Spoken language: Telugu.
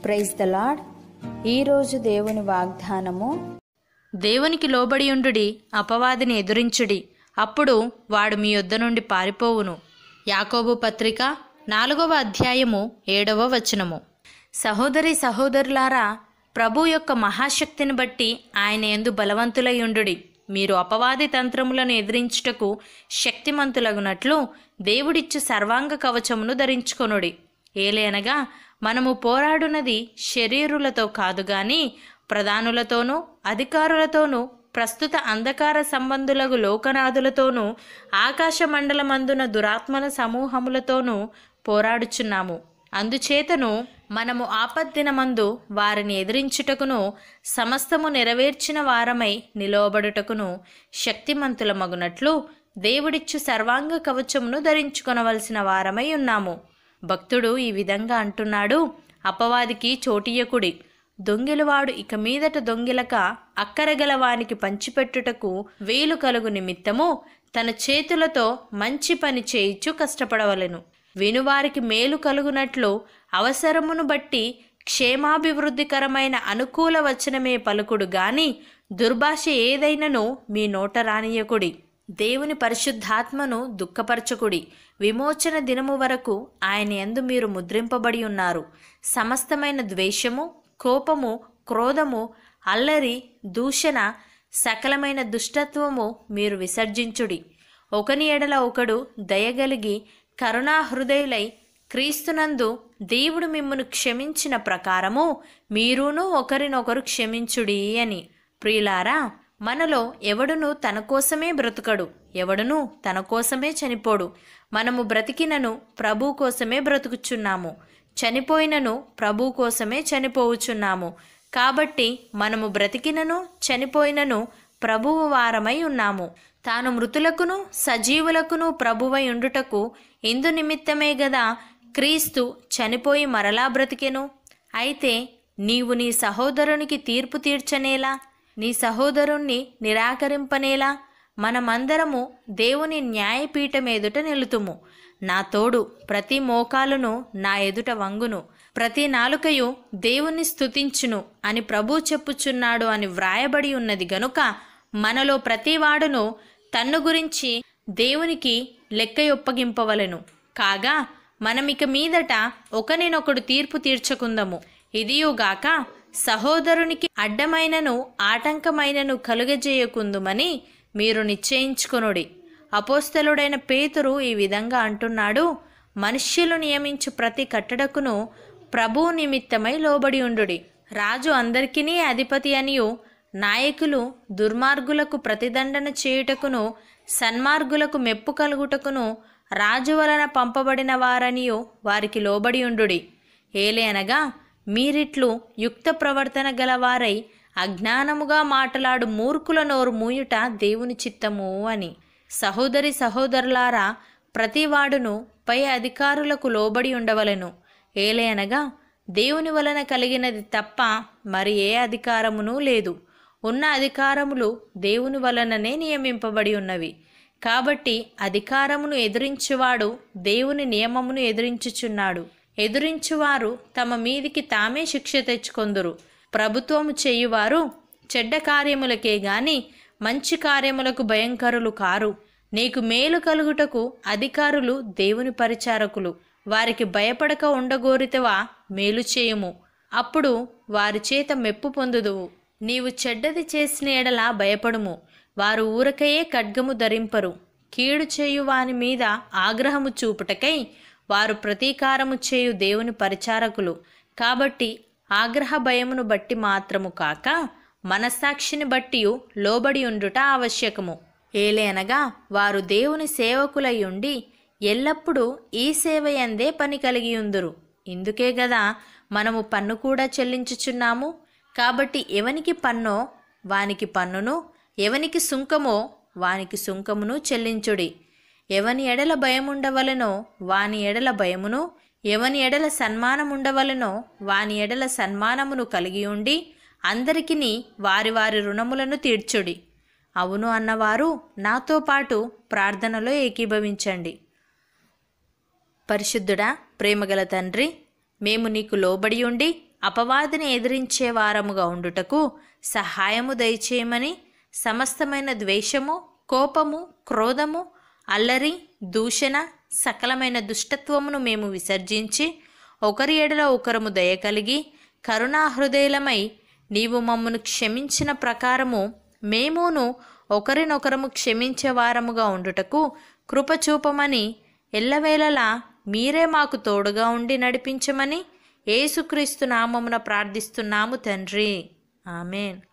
ప్రైజ్ ద లాడ్ ఈరోజు దేవుని వాగ్దానము దేవునికి లోబడియుండుడి అపవాదిని ఎదురించుడి అప్పుడు వాడు మీ యొద్ద నుండి పారిపోవును యాకోబు పత్రిక నాలుగవ అధ్యాయము ఏడవ వచనము సహోదరి సహోదరులారా ప్రభు యొక్క మహాశక్తిని బట్టి ఆయన ఎందు బలవంతులయ్యుండుడి మీరు అపవాది తంత్రములను ఎదిరించుటకు శక్తిమంతులగునట్లు దేవుడిచ్చు సర్వాంగ కవచమును ధరించుకొనుడి ఏలేనగా మనము పోరాడునది శరీరులతో కాదు గాని ప్రధానులతోనూ అధికారులతోనూ ప్రస్తుత అంధకార సంబంధులకు లోకనాథులతోనూ ఆకాశ మండలమందున దురాత్మల సమూహములతోనూ పోరాడుచున్నాము అందుచేతను మనము ఆపద్దినమందు వారిని ఎదిరించుటకును సమస్తము నెరవేర్చిన వారమై నిలవబడుటకును శక్తిమంతులమగునట్లు దేవుడిచ్చు సర్వాంగ కవచమును ధరించుకొనవలసిన వారమై ఉన్నాము భక్తుడు ఈ విధంగా అంటున్నాడు అపవాదికి చోటియకుడి దొంగిలవాడు ఇక మీదట దొంగిలక అక్కరగల వానికి పంచిపెట్టుటకు వేలు కలుగు నిమిత్తము తన చేతులతో మంచి పని చేయిచు కష్టపడవలెను వినువారికి మేలు కలుగునట్లు అవసరమును బట్టి క్షేమాభివృద్ధికరమైన అనుకూల వచనమే పలుకుడు గాని దుర్భాష ఏదైనను మీ నోట రానియకుడి దేవుని పరిశుద్ధాత్మను దుఃఖపరచకుడి విమోచన దినము వరకు ఆయన యందు మీరు ముద్రింపబడి ఉన్నారు సమస్తమైన ద్వేషము కోపము క్రోధము అల్లరి దూషణ సకలమైన దుష్టత్వము మీరు విసర్జించుడి ఒకని ఎడల ఒకడు దయగలిగి కరుణాహృదయులై క్రీస్తునందు దేవుడు మిమ్మును క్షమించిన ప్రకారము మీరును ఒకరినొకరు క్షమించుడి అని ప్రియులారా మనలో ఎవడును తన కోసమే బ్రతుకడు ఎవడును తన కోసమే చనిపోడు మనము బ్రతికినను ప్రభు కోసమే బ్రతుకుచున్నాము చనిపోయినను ప్రభు కోసమే చనిపోవుచున్నాము కాబట్టి మనము బ్రతికినను చనిపోయినను ప్రభువు వారమై ఉన్నాము తాను మృతులకును సజీవులకును ప్రభువై ఉండుటకు ఇందు నిమిత్తమే గదా క్రీస్తు చనిపోయి మరలా బ్రతికెను అయితే నీవు నీ సహోదరునికి తీర్పు తీర్చనేలా నీ సహోదరుణ్ణి నిరాకరింపనేలా మనమందరము దేవుని న్యాయపీఠం ఎదుట నిలుతుము నా తోడు ప్రతి మోకాలును నా ఎదుట వంగును ప్రతి నాలుకయు దేవుని స్తుతించును అని ప్రభు చెప్పుచున్నాడు అని వ్రాయబడి ఉన్నది గనుక మనలో ప్రతివాడును తన్ను గురించి దేవునికి లెక్క ఒప్పగింపవలెను కాగా మనమిక మీదట ఒకనినొకడు తీర్పు తీర్చకుందము ఇదియుగాక సహోదరునికి అడ్డమైనను ఆటంకమైనను కలుగజేయకుందుమని మీరు నిశ్చయించుకొనుడి అపోస్తలుడైన పేతురు ఈ విధంగా అంటున్నాడు మనుష్యులు నియమించు ప్రతి కట్టడకును ప్రభువు నిమిత్తమై లోబడి ఉండుడి రాజు అందరికీ అధిపతి అనియు నాయకులు దుర్మార్గులకు ప్రతిదండన చేయుటకును సన్మార్గులకు మెప్పు కలుగుటకును రాజు వలన పంపబడిన వారనియు వారికి లోబడి ఉండుడి ఏలేనగా మీరిట్లు యుక్త ప్రవర్తన గలవారై అజ్ఞానముగా మాటలాడు మూర్ఖుల నోరు మూయుట దేవుని చిత్తము అని సహోదరి సహోదరులారా ప్రతివాడును పై అధికారులకు లోబడి ఉండవలెను ఏలేనగా దేవుని వలన కలిగినది తప్ప మరి ఏ అధికారమును లేదు ఉన్న అధికారములు దేవుని వలననే నియమింపబడి ఉన్నవి కాబట్టి అధికారమును ఎదిరించువాడు దేవుని నియమమును ఎదిరించుచున్నాడు ఎదిరించువారు తమ మీదికి తామే శిక్ష తెచ్చుకొందురు ప్రభుత్వము చేయువారు చెడ్డ కార్యములకే గాని మంచి కార్యములకు భయంకరులు కారు నీకు మేలు కలుగుటకు అధికారులు దేవుని పరిచారకులు వారికి భయపడక ఉండగోరితవా మేలు చేయుము అప్పుడు వారి చేత మెప్పు పొందుదువు నీవు చెడ్డది చేసిన ఎడల భయపడుము వారు ఊరకయే ఖడ్గము ధరింపరు కీడు చేయు వాని మీద ఆగ్రహము చూపుటకై వారు ప్రతీకారము చేయు దేవుని పరిచారకులు కాబట్టి ఆగ్రహ భయమును బట్టి మాత్రము కాక మనస్సాక్షిని బట్టి లోబడి ఉండుట ఆవశ్యకము ఏలేనగా వారు దేవుని సేవకులై ఉండి ఎల్లప్పుడూ ఈ సేవ ఎందే పని కలిగి ఉందురు ఇందుకే గదా మనము పన్ను కూడా చెల్లించుచున్నాము కాబట్టి ఎవనికి పన్నో వానికి పన్నును ఎవనికి సుంకమో వానికి సుంకమును చెల్లించుడి ఎవని ఎడల భయముండవలెనో వాని ఎడల భయమును ఎవని ఎడల సన్మానముండవలెనో వాని ఎడల సన్మానమును కలిగి ఉండి అందరికిని వారి వారి రుణములను తీర్చుడి అవును అన్నవారు నాతో పాటు ప్రార్థనలో ఏకీభవించండి పరిశుద్ధుడా ప్రేమగల తండ్రి మేము నీకు లోబడి ఉండి అపవాదిని ఎదిరించే వారముగా ఉండుటకు సహాయము దయచేయమని సమస్తమైన ద్వేషము కోపము క్రోధము అల్లరి దూషణ సకలమైన దుష్టత్వమును మేము విసర్జించి ఒకరి ఎడల ఒకరము దయ కలిగి కరుణాహృదయులమై నీవు మమ్మను క్షమించిన ప్రకారము మేమును ఒకరినొకరము క్షమించే వారముగా ఉండుటకు కృప చూపమని ఎల్లవేళలా మీరే మాకు తోడుగా ఉండి నడిపించమని యేసుక్రీస్తు నామమున ప్రార్థిస్తున్నాము తండ్రి ఆమెన్